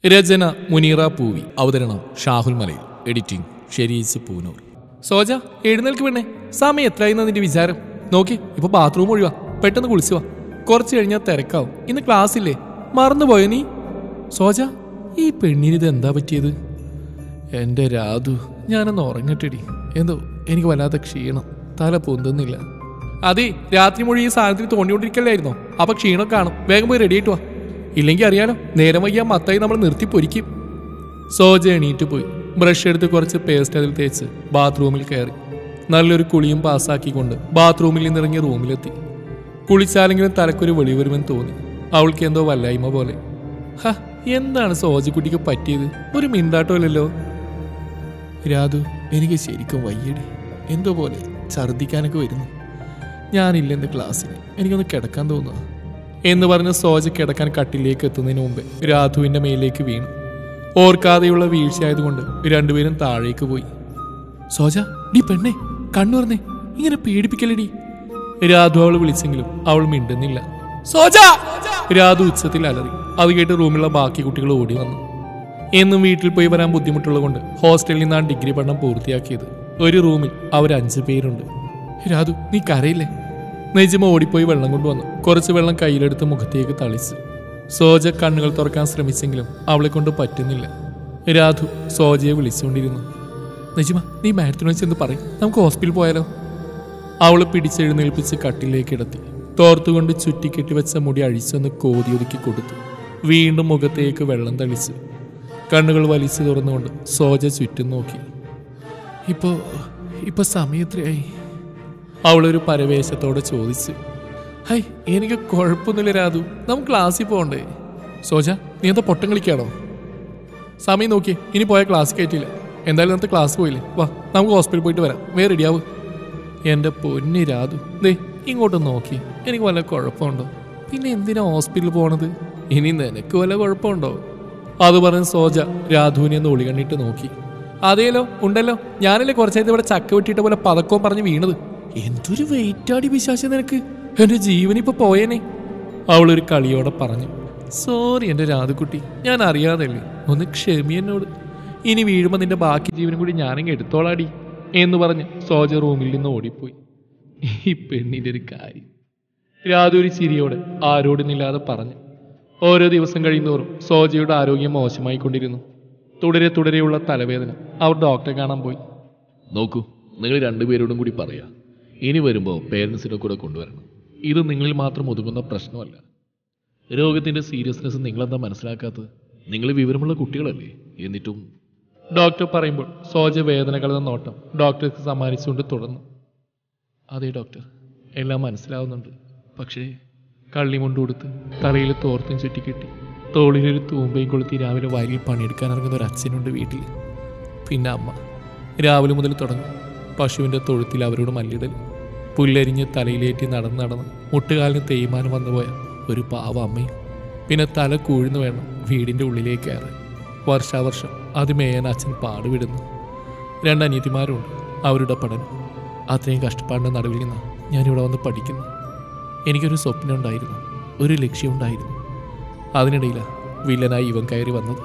രചന മുനീറ പൂവി അവതരണം ഷാഹുൽ മലയിൽ എഡിറ്റിംഗ് ഷെരീസ് പൂനൂർ സോജ എഴുന്നേൽക്ക് പെണ്ണേ സമയം എത്രയായിരുന്നു നിന്റെ വിചാരം നോക്കി ഇപ്പൊ ബാത്റൂം ഒഴിവാ പെട്ടെന്ന് കുളിച്ചു വാ കുറച്ച് കഴിഞ്ഞാൽ തിരക്കാവും ഇന്ന് ക്ലാസ് ഇല്ലേ മറന്നുപോയോ നീ സോജ ഈ പെണ്ണിന് ഇത് എന്താ പറ്റിയത് എന്റെ രാധു ഞാനൊന്ന് ഉറങ്ങട്ടെടി എന്തോ എനിക്ക് വല്ലാത്ത ക്ഷീണം തല പൊന്തുന്നില്ല അതെ രാത്രി മുഴുവൻ ഈ സാധനത്തിൽ തോണ്ടിക്കൊണ്ടിരിക്കലായിരുന്നോ അപ്പൊ ക്ഷീണം കാണും വേഗം പോയി റെഡി ആയിട്ട് വാ ഇല്ലെങ്കിൽ അറിയാലോ നേരം വയ്യ മത്തായി നമ്മൾ നിർത്തി പൊരിക്കും സോജ എണീറ്റ് പോയി ബ്രഷ് എടുത്ത് കുറച്ച് പേസ്റ്റ് അതിൽ തേച്ച് ബാത്റൂമിൽ കയറി നല്ലൊരു കുളിയും പാസ്സാക്കിക്കൊണ്ട് ബാത്റൂമിൽ നിന്നിറങ്ങി റൂമിലെത്തി കുളിച്ചാലെങ്കിലും തലക്കൊരു വെളി വരുമെന്ന് തോന്നി അവൾക്ക് എന്തോ വല്ലായ്മ പോലെ ഹ എന്താണ് സോജക്കുട്ടിക്ക് പറ്റിയത് ഒരു മിണ്ടാട്ടമില്ലല്ലോ രാധു എനിക്ക് ശരിക്കും വയ്യടി എന്തോ പോലെ ഛർദ്ദിക്കാനൊക്കെ വരുന്നു ഞാനില്ലെന്ന് ക്ലാസ്സിന് എനിക്കൊന്ന് കിടക്കാൻ തോന്നുക എന്ന് പറഞ്ഞ് സോജ കിടക്കാൻ കട്ടിലേക്ക് എത്തുന്നതിന് മുമ്പ് രാധുവിന്റെ മേലേക്ക് വീണു ഓർക്കാതെയുള്ള വീഴ്ചയായതുകൊണ്ട് രണ്ടുപേരും താഴേക്ക് പോയി സോജ ഡി പെണ്ണെ കണ്ണുറന്നേ ഇങ്ങനെ പേടിപ്പിക്കലടി രാധു അവൾ വിളിച്ചെങ്കിലും അവൾ മിണ്ടുന്നില്ല സോജ രാധു ഉച്ചത്തിൽ അലറി അത് കേട്ട് റൂമിലുള്ള ബാക്കി കുട്ടികൾ ഓടി വന്നു എന്നും വീട്ടിൽ പോയി വരാൻ ബുദ്ധിമുട്ടുള്ളതുകൊണ്ട് ഹോസ്റ്റലിൽ നിന്നാണ് ഡിഗ്രി പഠനം പൂർത്തിയാക്കിയത് ഒരു റൂമിൽ അവർ അഞ്ചു പേരുണ്ട് രാധു നീ കരയില്ലേ നെജിമ ഓടിപ്പോയി വെള്ളം കൊണ്ടുവന്നു കുറച്ച് വെള്ളം കയ്യിലെടുത്ത് മുഖത്തേക്ക് തളിച്ചു സോജ കണ്ണുകൾ തുറക്കാൻ ശ്രമിച്ചെങ്കിലും അവളെ കൊണ്ട് പറ്റുന്നില്ല രാധു സോജയെ വിളിച്ചുകൊണ്ടിരുന്നു നജിമ നീ മാഡത്തിനോട് ചെന്ന് പറയും നമുക്ക് ഹോസ്പിറ്റലിൽ പോയാലോ അവള് പിടിച്ചെഴുന്നേൽപ്പിച്ച് കട്ടിലേക്ക് കിടത്തി തോർത്തുകൊണ്ട് ചുറ്റിക്കെട്ടി വെച്ച മുടി അഴിച്ചൊന്ന് കോതിയൊതുക്കി കൊടുത്തു വീണ്ടും മുഖത്തേക്ക് വെള്ളം തളിച്ചു കണ്ണുകൾ വലിച്ചു തുറന്നുകൊണ്ട് സോജ ചുറ്റും നോക്കി ഇപ്പോ ഇപ്പൊ സമയം എത്രയായി അവളൊരു പരവേശത്തോടെ ചോദിച്ചു ഹൈ എനിക്ക് കുഴപ്പമൊന്നുമില്ല രാധു നമുക്ക് ക്ലാസ്സിൽ പോകണ്ടേ സോജ നീ എന്താ പൊട്ടം കളിക്കാണോ സമയം നോക്കിയേ ഇനി പോയാൽ ക്ലാസ് കയറ്റില്ല എന്തായാലും നമുക്ക് ക്ലാസ് പോയില്ലേ വാ നമുക്ക് ഹോസ്പിറ്റലിൽ പോയിട്ട് വരാം വേറെ റെഡിയാവും എൻ്റെ പൊന്നി രാധു ദേ ഇങ്ങോട്ട് നോക്കി എനിക്ക് വല്ല കുഴപ്പമുണ്ടോ പിന്നെ എന്തിനാ ഹോസ്പിറ്റലിൽ പോണത് ഇനി നിനക്ക് വല്ല കുഴപ്പമുണ്ടോ അത് പറഞ്ഞ് സോജ രാധുവിനെ ഒന്ന് ഒളി കണ്ണിട്ട് നോക്കി അതേലോ ഉണ്ടല്ലോ ഞാനല്ലേ കുറച്ചായിട്ട് ഇവിടെ ചക്ക വെട്ടിയിട്ട പോലെ പതക്കവും പറഞ്ഞ് വീണത് എന്തൊരു വെയിറ്റാടി വിശ്വാസം നിനക്ക് എന്റെ ജീവൻ ഇപ്പൊ പോയേനെ അവളൊരു കളിയോടെ പറഞ്ഞു സോറി എന്റെ രാധുക്കുട്ടി ഞാൻ അറിയാതല്ലേ ഒന്ന് ക്ഷമി എന്നോട് ഇനി വീഴുമ്പോൾ നിന്റെ ബാക്കി ജീവനും കൂടി ഞാനങ്ങ് എടുത്തോളാടി എന്ന് പറഞ്ഞ് സോജ റൂമിൽ നിന്ന് ഓടിപ്പോയി ഈ പെണ്ണിന്റെ ഒരു കാര്യം രാധു ഒരു ചിരിയോടെ ആരോടുന്നില്ലാതെ പറഞ്ഞു ഓരോ ദിവസം കഴിയുന്തോറും സോജയുടെ ആരോഗ്യം മോശമായിക്കൊണ്ടിരുന്നു തുടരെ തുടരെയുള്ള തലവേദന അവർ ഡോക്ടറെ കാണാൻ പോയി നോക്കൂ നിങ്ങൾ രണ്ടുപേരോടും കൂടി പറയാ ഇനി വരുമ്പോൾ പേരൻസിനെ കൂടെ കൊണ്ടുവരണം ഇത് നിങ്ങളിൽ മാത്രം ഒതുങ്ങുന്ന പ്രശ്നമല്ല രോഗത്തിന്റെ സീരിയസ്നെസ് നിങ്ങളെന്താ മനസ്സിലാക്കാത്തത് നിങ്ങൾ വിവരമുള്ള കുട്ടികളല്ലേ എന്നിട്ടും ഡോക്ടർ പറയുമ്പോൾ സോജ വേദന കലർന്ന നോട്ടം ഡോക്ടർക്ക് സമ്മാനിച്ചുകൊണ്ട് തുടർന്നു അതെ ഡോക്ടർ എല്ലാം മനസ്സിലാവുന്നുണ്ട് പക്ഷേ കള്ളിമുണ്ട് കൊടുത്ത് തലയിൽ തോർത്തും ചുറ്റിക്കെട്ടി തോളിലൊരു തൂമ്പയും കൊളുത്തി രാവിലെ വയലിൽ പണിയെടുക്കാൻ ഇറങ്ങുന്ന ഒരു അച്ഛനുണ്ട് വീട്ടിൽ പിന്നെ അമ്മ രാവിലെ മുതൽ തുടങ്ങും പശുവിൻ്റെ തൊഴുത്തിൽ അവരോട് മല്ലിടൽ പുല്ലരിഞ്ഞ് തലയിലേറ്റി നടന്ന് നടന്ന് മുട്ടുകാലിന് തേയ്മാനം വന്നുപോയ ഒരു പാവ അമ്മയും പിന്നെ തല കൂഴ്ന്നു വേണം വീടിൻ്റെ ഉള്ളിലേക്ക് കയറാൻ വർഷാവർഷം അത് മേയാൻ അച്ഛൻ പാടുവിടുന്നു രണ്ട് അനിയത്തിമാരുണ്ട് അവരുടെ പഠനം അത്രയും കഷ്ടപ്പാടിൻ്റെ നടുവിൽ നിന്ന് ഞാനിവിടെ വന്ന് പഠിക്കുന്നു എനിക്കൊരു സ്വപ്നം ഉണ്ടായിരുന്നു ഒരു ലക്ഷ്യമുണ്ടായിരുന്നു അതിനിടയിലാണ് വില്ലനായി ഇവൻ കയറി വന്നത്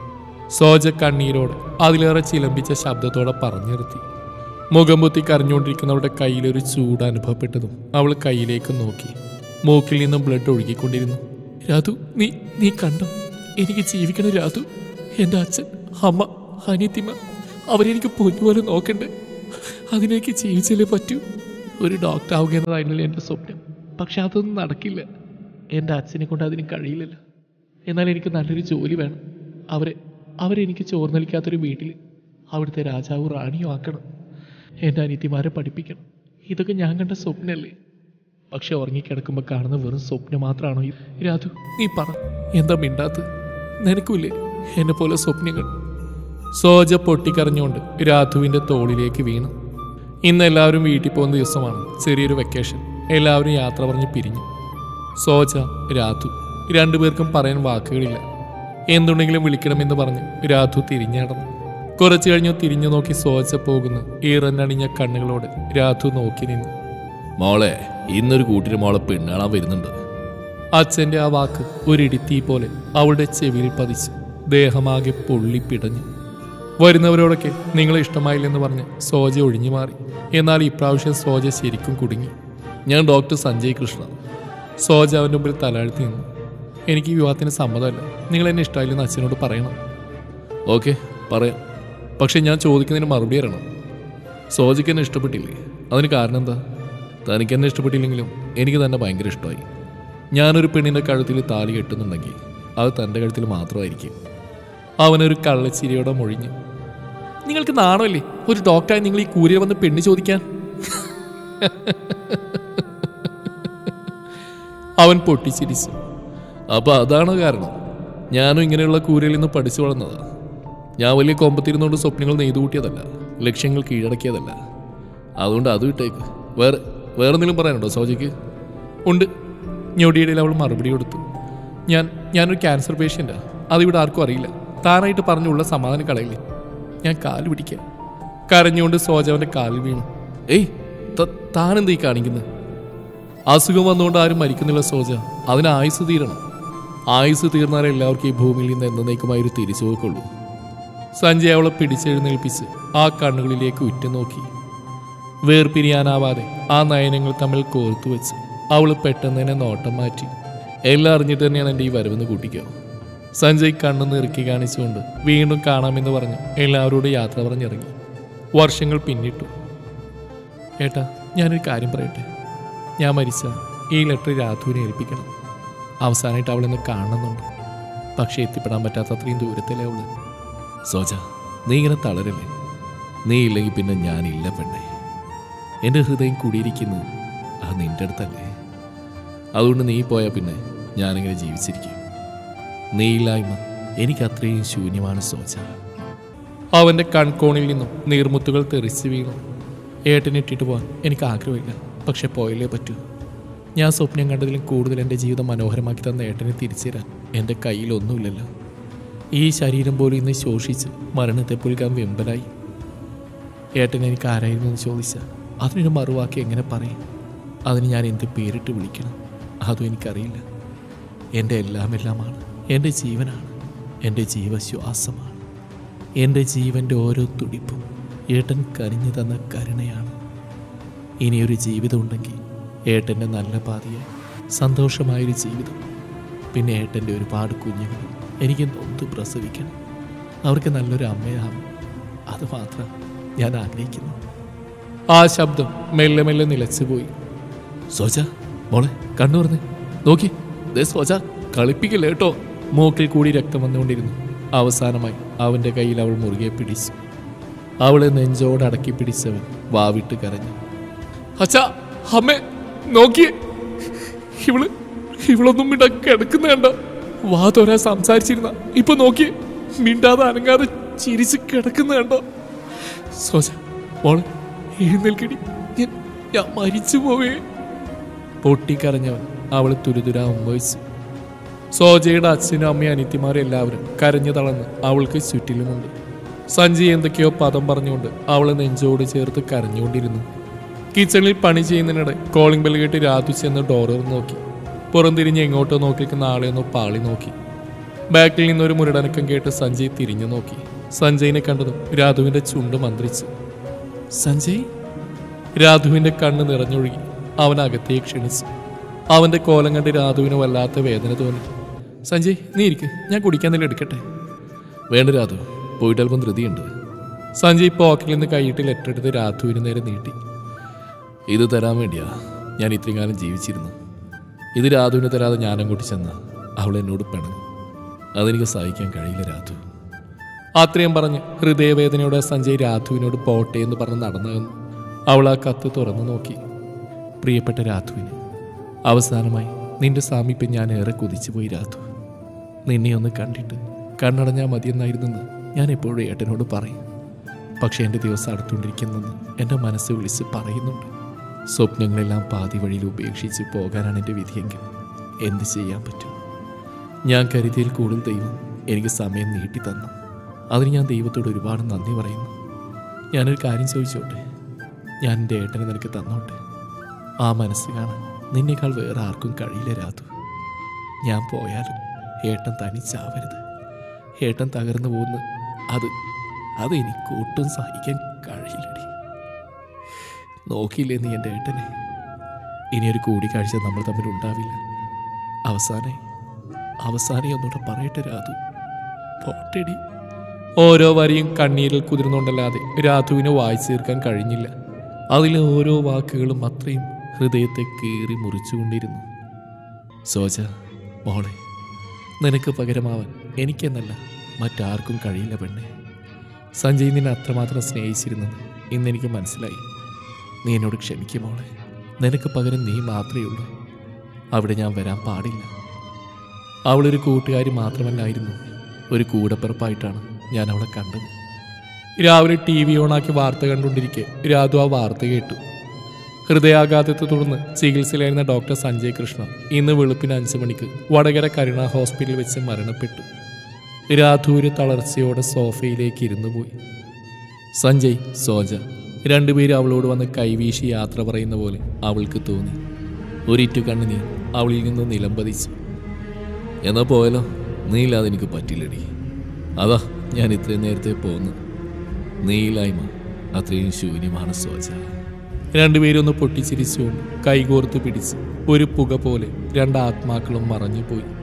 സോജ കണ്ണീരോടെ അതിലേറെ ചിലമ്പിച്ച ശബ്ദത്തോടെ പറഞ്ഞു നിർത്തി മുഖം പൊത്തി കരഞ്ഞുകൊണ്ടിരിക്കുന്നവരുടെ കയ്യിലൊരു ചൂട് അനുഭവപ്പെട്ടതും അവൾ കയ്യിലേക്ക് നോക്കി മൂക്കിൽ നിന്നും ബ്ലഡ് ഒഴുകിക്കൊണ്ടിരുന്നു രാധു നീ നീ കണ്ടോ എനിക്ക് ജീവിക്കണം രാധു എൻ്റെ അച്ഛൻ അമ്മ അനിയത്തിമ അവരെനിക്ക് പൊന്നുപോലെ നോക്കണ്ടേ അതിനെനിക്ക് ജീവിച്ചല്ലേ പറ്റൂ ഒരു ഡോക്ടർ ആവുക എന്നതായിരുന്നില്ല എൻ്റെ സ്വപ്നം പക്ഷെ അതൊന്നും നടക്കില്ല എൻ്റെ അച്ഛനെ കൊണ്ട് അതിന് കഴിയില്ലല്ലോ എന്നാൽ എനിക്ക് നല്ലൊരു ജോലി വേണം അവരെ അവരെനിക്ക് ചോർന്നലിക്കാത്തൊരു വീട്ടിൽ അവിടുത്തെ രാജാവ് റാണിയും ആക്കണം എൻ്റെ അനിയത്തിമാരെ പഠിപ്പിക്കണം ഇതൊക്കെ ഞാൻ കണ്ട സ്വപ്നമല്ലേ പക്ഷെ ഉറങ്ങിക്കിടക്കുമ്പോൾ കാണുന്ന വെറും സ്വപ്നം മാത്രമാണോ ഇത് രാധു നീ പറ എന്താ മിണ്ടാത്ത് നിനക്കുമില്ലേ എന്നെ പോലെ സ്വപ്നങ്ങൾ സോജ പൊട്ടിക്കരഞ്ഞുകൊണ്ട് രാധുവിൻ്റെ തോളിലേക്ക് വീണു ഇന്ന് എല്ലാവരും വീട്ടിൽ പോകുന്ന ദിവസമാണ് ചെറിയൊരു വെക്കേഷൻ എല്ലാവരും യാത്ര പറഞ്ഞ് പിരിഞ്ഞു സോജ രാധു രണ്ടുപേർക്കും പറയാൻ വാക്കുകളില്ല എന്തുണ്ടെങ്കിലും വിളിക്കണമെന്ന് പറഞ്ഞ് രാധു തിരിഞ്ഞടന്നു കുറച്ചു കഴിഞ്ഞു തിരിഞ്ഞു നോക്കി സോജ പോകുന്നു ഈറന്നണിഞ്ഞ കണ്ണുകളോട് രാധു നോക്കി നിന്നു മോളെ ഇന്നൊരു കൂട്ടിന് മോളെ പെണ്ണാളാൻ വരുന്നുണ്ട് അച്ഛന്റെ ആ വാക്ക് ഒരിടിത്തീ പോലെ അവളുടെ ചെവിയിൽ പതിച്ചു ദേഹമാകെ പൊള്ളിപ്പിടഞ്ഞു വരുന്നവരോടൊക്കെ നിങ്ങളെ ഇഷ്ടമായില്ലെന്ന് പറഞ്ഞ് സോജ ഒഴിഞ്ഞു മാറി എന്നാൽ ഇപ്രാവശ്യം സോജ ശരിക്കും കുടുങ്ങി ഞാൻ ഡോക്ടർ സഞ്ജയ് കൃഷ്ണ സോജ അവൻ്റെ മുമ്പിൽ തലാഴ്ത്തി നിന്നു എനിക്ക് ഈ വിവാഹത്തിന് സമ്മതമല്ല നിങ്ങൾ എന്നെ ഇഷ്ടമായില്ലെന്ന് അച്ഛനോട് പറയണം ഓക്കെ പറയാം പക്ഷെ ഞാൻ ചോദിക്കുന്നതിന് മറുപടി തരണം സോജിക്ക് എന്നെ ഇഷ്ടപ്പെട്ടില്ലേ അതിന് കാരണം എന്താ തനിക്ക് എന്നെ ഇഷ്ടപ്പെട്ടില്ലെങ്കിലും എനിക്ക് തന്നെ ഭയങ്കര ഇഷ്ടമായി ഞാനൊരു പെണ്ണിൻ്റെ കഴുത്തിൽ താലി കെട്ടുന്നുണ്ടെങ്കിൽ അത് തൻ്റെ കഴുത്തിൽ മാത്രമായിരിക്കും അവനൊരു കള്ളച്ചിരിയോടെ മൊഴിഞ്ഞു നിങ്ങൾക്ക് നാണമല്ലേ ഒരു ഡോക്ടറായി നിങ്ങൾ ഈ കൂരിയ വന്ന് പെണ്ണ് ചോദിക്കാൻ അവൻ പൊട്ടിച്ചിരിച്ചു അപ്പോൾ അതാണ് കാരണം ഞാനും ഇങ്ങനെയുള്ള കൂരയിൽ നിന്ന് പഠിച്ചു വളർന്നതാണ് ഞാൻ വലിയ കൊമ്പത്തിരുന്നുകൊണ്ട് സ്വപ്നങ്ങൾ നെയ്തു കൂട്ടിയതല്ല ലക്ഷ്യങ്ങൾ കീഴടക്കിയതല്ല അതുകൊണ്ട് അത് വിട്ടേക്ക് വേറെ വേറെ എന്തെങ്കിലും പറയാനുണ്ടോ സോജയ്ക്ക് ഉണ്ട് ഞൊടിയിടയിൽ അവൾ മറുപടി കൊടുത്തു ഞാൻ ഞാനൊരു ക്യാൻസർ പേഷ്യൻ്റാ അതിവിടെ ആർക്കും അറിയില്ല താനായിട്ട് പറഞ്ഞുള്ള സമാധാനം കളയില്ലേ ഞാൻ കാല് പിടിക്കാം കരഞ്ഞുകൊണ്ട് സോജവന്റെ കാലിൽ വീണു ഏയ് ത- താനെന്താ ഈ കാണിക്കുന്നത് അസുഖം വന്നുകൊണ്ട് ആരും മരിക്കുന്നില്ല സോജ അതിന് ആയുസ് തീരണം ആയുസ് തീർന്നാലേ എല്ലാവർക്കും ഈ ഭൂമിയിൽ നിന്ന് എന്നേക്കുമായി ഒരു തിരിച്ചു പോക്കുള്ളൂ സഞ്ജയ് അവളെ പിടിച്ചെഴുന്നേൽപ്പിച്ച് ആ കണ്ണുകളിലേക്ക് ഉറ്റുനോക്കി വേർപിരിയാനാവാതെ ആ നയനങ്ങൾ തമ്മിൽ കോർത്തു വെച്ച് അവൾ പെട്ടെന്ന് തന്നെ നോട്ടം മാറ്റി എല്ലാം അറിഞ്ഞിട്ട് തന്നെയാണ് എൻ്റെ ഈ വരവെന്ന് കൂട്ടിക്കോ സഞ്ജയ് കണ്ണു നിറുക്കി കാണിച്ചുകൊണ്ട് വീണ്ടും കാണാമെന്ന് പറഞ്ഞ് എല്ലാവരോടും യാത്ര പറഞ്ഞിറങ്ങി വർഷങ്ങൾ പിന്നിട്ടു ഏട്ടാ ഞാനൊരു കാര്യം പറയട്ടെ ഞാൻ മരിച്ച ഈ ലെറ്റർ രാധുവിനെ ഏൽപ്പിക്കണം അവസാനമായിട്ട് അവളെന്ന് കാണണമെന്നുണ്ട് പക്ഷേ എത്തിപ്പെടാൻ പറ്റാത്ത അത്രയും ദൂരത്തിലേ അവള് സോജ നീ ഇങ്ങനെ തളരല്ലേ നീ ഇല്ലെങ്കിൽ പിന്നെ ഞാനില്ല പെണ്ണെ എൻ്റെ ഹൃദയം കൂടിയിരിക്കുന്നത് അത് നിന്റെ അടുത്തല്ലേ അതുകൊണ്ട് നീ പോയാൽ പിന്നെ ഞാനിങ്ങനെ ജീവിച്ചിരിക്കും നീ ഇല്ലായ്മ എനിക്ക് അത്രയും ശൂന്യമാണ് സോജ അവന്റെ കൺകോണിൽ നിന്നും നീർമുത്തുകൾ തെറിച്ചു വീണു ഏട്ടനിട്ടിട്ട് പോകാൻ എനിക്ക് ആഗ്രഹമില്ല പക്ഷെ പോയല്ലേ പറ്റൂ ഞാൻ സ്വപ്നം കണ്ടതിലും കൂടുതൽ എൻ്റെ ജീവിതം മനോഹരമാക്കി തന്ന ഏട്ടനെ തിരിച്ചു തരാൻ എൻ്റെ കയ്യിലൊന്നുമില്ലല്ലോ ഈ ശരീരം പോലും ഇന്ന് ശോഷിച്ച് മരണത്തെ പുൽകാൻ വെമ്പലായി ഏട്ടൻ എനിക്ക് ആരായിരുന്നു എന്ന് ചോദിച്ചാൽ അതിനൊരു മറുവാക്കി എങ്ങനെ പറയും അതിന് ഞാൻ എന്ത് പേരിട്ട് വിളിക്കണം അതും എനിക്കറിയില്ല എൻ്റെ എല്ലാം എല്ലാമാണ് എൻ്റെ ജീവനാണ് എൻ്റെ ജീവശ്വാസമാണ് എൻ്റെ ജീവൻ്റെ ഓരോ തുടിപ്പും ഏട്ടൻ കനിഞ്ഞു തന്ന കരുണയാണ് ഇനിയൊരു ജീവിതം ഉണ്ടെങ്കിൽ ഏട്ടൻ്റെ നല്ല പാതയായി സന്തോഷമായൊരു ജീവിതം പിന്നെ ഏട്ടൻ്റെ ഒരുപാട് കുഞ്ഞുങ്ങൾ എനിക്ക് നൊന്ത് പ്രസവിക്കണം അവർക്ക് നല്ലൊരു അമ്മയാവും അത് മാത്രം ഞാൻ ആഗ്രഹിക്കുന്നു ആ ശബ്ദം മെല്ലെ മെല്ലെ നിലച്ചുപോയി സോജ മോളെ കണ്ണു പറഞ്ഞേ നോക്കി ദേ സോജ കളിപ്പിക്കില്ല കേട്ടോ മൂക്കിൽ കൂടി രക്തം വന്നുകൊണ്ടിരുന്നു അവസാനമായി അവന്റെ കയ്യിൽ അവൾ മുറുകെ പിടിച്ചു അവളെ നെഞ്ചോട് അടക്കി പിടിച്ചവൻ വാവിട്ട് കരഞ്ഞു അച്ഛാ അമ്മേ നോക്കിയേ ഇവള് ഇവളൊന്നും മിണ്ട കിടക്കുന്ന കണ്ട വാ തോരാ സംസാരിച്ചിരുന്ന ഇപ്പൊ നോക്കിയേ മിണ്ടാതെ അനങ്ങാതെ ചിരിച്ച് കിടക്കുന്ന കണ്ടോ സോജ മോളെ എഴുന്നേൽക്കടി ഞാൻ- ഞാൻ മരിച്ചു പോവേ പൊട്ടിക്കരഞ്ഞവൻ അവളെ തുരുതുരാ ഉമ്മവച്ചു സോജയുടെ അച്ഛനും അമ്മയും അനിത്യമാരും എല്ലാവരും കരഞ്ഞു തളർന്ന് അവൾക്ക് ചുറ്റിലുമുണ്ട് സഞ്ജയ് എന്തൊക്കെയോ പദം പറഞ്ഞുകൊണ്ട് അവളെ നെഞ്ചോട് ചേർത്ത് കരഞ്ഞുകൊണ്ടിരുന്നു കിച്ചണിൽ പണി ചെയ്യുന്നതിനിടെ കോളിംഗ് ബെൽ കേട്ട് രാതു ചെന്ന് ഡോർ നോക്കി പുറംതിരിഞ്ഞ് എങ്ങോട്ടോ നോക്കിക്കുന്ന ആളെ ഒന്ന് പാളി നോക്കി ബാക്കിൽ നിന്നൊരു മുരടനക്കം കേട്ട് സഞ്ജയ് തിരിഞ്ഞു നോക്കി സഞ്ജയിനെ കണ്ടതും രാധുവിന്റെ ചുണ്ട് മന്ത്രിച്ചു സഞ്ജയ് രാധുവിന്റെ കണ്ണ് നിറഞ്ഞൊഴുകി അവൻ അകത്തേക്ക് ക്ഷണിച്ചു അവന്റെ കോലം കണ്ട് രാധുവിന് വല്ലാത്ത വേദന തോന്നി സഞ്ജയ് നീ ഇരിക്ക് ഞാൻ കുടിക്കാൻ എന്തെങ്കിലും എടുക്കട്ടെ വേണ്ട രാധു പോയിട്ട് അല്പം ധൃതിയുണ്ട് സഞ്ജയ് പോക്കറ്റിൽ നിന്ന് കൈയിട്ട് ലെറ്റർ എടുത്ത് രാധുവിന് നേരെ നീട്ടി ഇത് തരാൻ വേണ്ടിയാ ഞാൻ ഇത്രയും കാലം ജീവിച്ചിരുന്നു ഇത് രാധുവിന് തരാതെ ഞാൻ അങ്ങോട്ട് ചെന്ന അവൾ എന്നോട് പിണങ്ങും അതെനിക്ക് സഹിക്കാൻ കഴിയില്ല രാധു അത്രയും പറഞ്ഞ് ഹൃദയവേദനയോടെ സഞ്ജയ് രാധുവിനോട് പോട്ടെ എന്ന് പറഞ്ഞ് നടന്നു നിന്നു. അവൾ ആ കത്ത് തുറന്നു നോക്കി പ്രിയപ്പെട്ട രാധുവിന് അവസാനമായി നിന്റെ സാമീപ്യം ഞാൻ ഏറെ കൊതിച്ചുപോയി രാധു നിന്നെ ഒന്ന് കണ്ടിട്ട് കണ്ണടഞ്ഞാൽ മതിയെന്നായിരുന്നെന്ന് ഞാൻ എപ്പോഴും ഏട്ടനോട് പറയും പക്ഷെ എൻ്റെ ദിവസം അടുത്തുകൊണ്ടിരിക്കുന്നെന്ന് എൻ്റെ മനസ്സ് വിളിച്ച് പറയുന്നുണ്ട് സ്വപ്നങ്ങളെല്ലാം പാതി വഴിയിൽ ഉപേക്ഷിച്ച് പോകാനാണ് എൻ്റെ വിധിയെങ്കിൽ എന്ത് ചെയ്യാൻ പറ്റും ഞാൻ കരുതിയിൽ കൂടുതൽ ദൈവം എനിക്ക് സമയം നീട്ടി തന്നു അതിന് ഞാൻ ദൈവത്തോട് ഒരുപാട് നന്ദി പറയുന്നു ഞാനൊരു കാര്യം ചോദിച്ചോട്ടെ ഞാൻ എൻ്റെ ഏട്ടനെ നിനക്ക് തന്നോട്ടെ ആ മനസ്സ് കാണാൻ നിന്നേക്കാൾ വേറെ ആർക്കും കഴിയില്ല രാതു ഞാൻ പോയാലും ഏട്ടൻ തനിച്ചാവരുത് ഏട്ടൻ തകർന്നു പോകുന്നു അത് അത് എനിക്ക് ഒട്ടും സഹിക്കാൻ കഴിയില്ലടി നോക്കിയില്ലേ നീ എൻ്റെ ഏട്ടനെ ഇനിയൊരു കൂടിക്കാഴ്ച നമ്മൾ തമ്മിൽ ഉണ്ടാവില്ല അവസാനം അവസാനം ഒന്നുകൂടെ പറയട്ടെ രാധു പോട്ടെടി ഓരോ വരിയും കണ്ണീരിൽ കുതിർന്നുകൊണ്ടല്ലാതെ രാധുവിനെ വായിച്ചു തീർക്കാൻ കഴിഞ്ഞില്ല അതിലെ ഓരോ വാക്കുകളും അത്രയും ഹൃദയത്തെ കീറി മുറിച്ചുകൊണ്ടിരുന്നു സോജ മോളെ നിനക്ക് പകരമാവാൻ എനിക്കെന്നല്ല മറ്റാർക്കും കഴിയില്ല പെണ്ണെ സഞ്ജയ് നിന്നെ അത്രമാത്രം സ്നേഹിച്ചിരുന്നെന്ന് ഇന്നെനിക്ക് മനസ്സിലായി നീ എന്നോട് ക്ഷമിക്കും മോളെ നിനക്ക് പകരം നീ മാത്രമേ ഉള്ളൂ അവിടെ ഞാൻ വരാൻ പാടില്ല അവളൊരു കൂട്ടുകാരി മാത്രമല്ലായിരുന്നു ഒരു കൂടപ്പിറപ്പായിട്ടാണ് ഞാൻ അവളെ കണ്ടത് രാവിലെ ടി വി ഓണാക്കി വാർത്ത കണ്ടുകൊണ്ടിരിക്കെ രാധു ആ വാർത്ത കേട്ടു ഹൃദയാഘാതത്തെ തുടർന്ന് ചികിത്സയിലായിരുന്ന ഡോക്ടർ സഞ്ജയ് കൃഷ്ണ ഇന്ന് വെളുപ്പിന് അഞ്ചു മണിക്ക് വടകര കരുണ ഹോസ്പിറ്റലിൽ വെച്ച് മരണപ്പെട്ടു രാധു ഒരു തളർച്ചയോടെ സോഫയിലേക്ക് ഇരുന്നു പോയി സഞ്ജയ് സോജ രണ്ടുപേരും അവളോട് വന്ന് കൈവീശി യാത്ര പറയുന്ന പോലെ അവൾക്ക് തോന്നി ഒരിറ്റു കണ്ണുനീർ അവളിൽ നിന്ന് നിലംപതിച്ചു എന്നാ പോയാലോ നീയില്ലാതെ എനിക്ക് പറ്റില്ലടി അതാ ഞാൻ ഇത്രയും നേരത്തെ പോന്നു നീയില്ലായ്മ അത്രയും ശൂന്യമാണ് സോജ രണ്ടുപേരും ഒന്ന് പൊട്ടിച്ചിരിച്ചുകൊണ്ട് കൈകോർത്ത് പിടിച്ച് ഒരു പുക പോലെ രണ്ട് ആത്മാക്കളും മറഞ്ഞുപോയി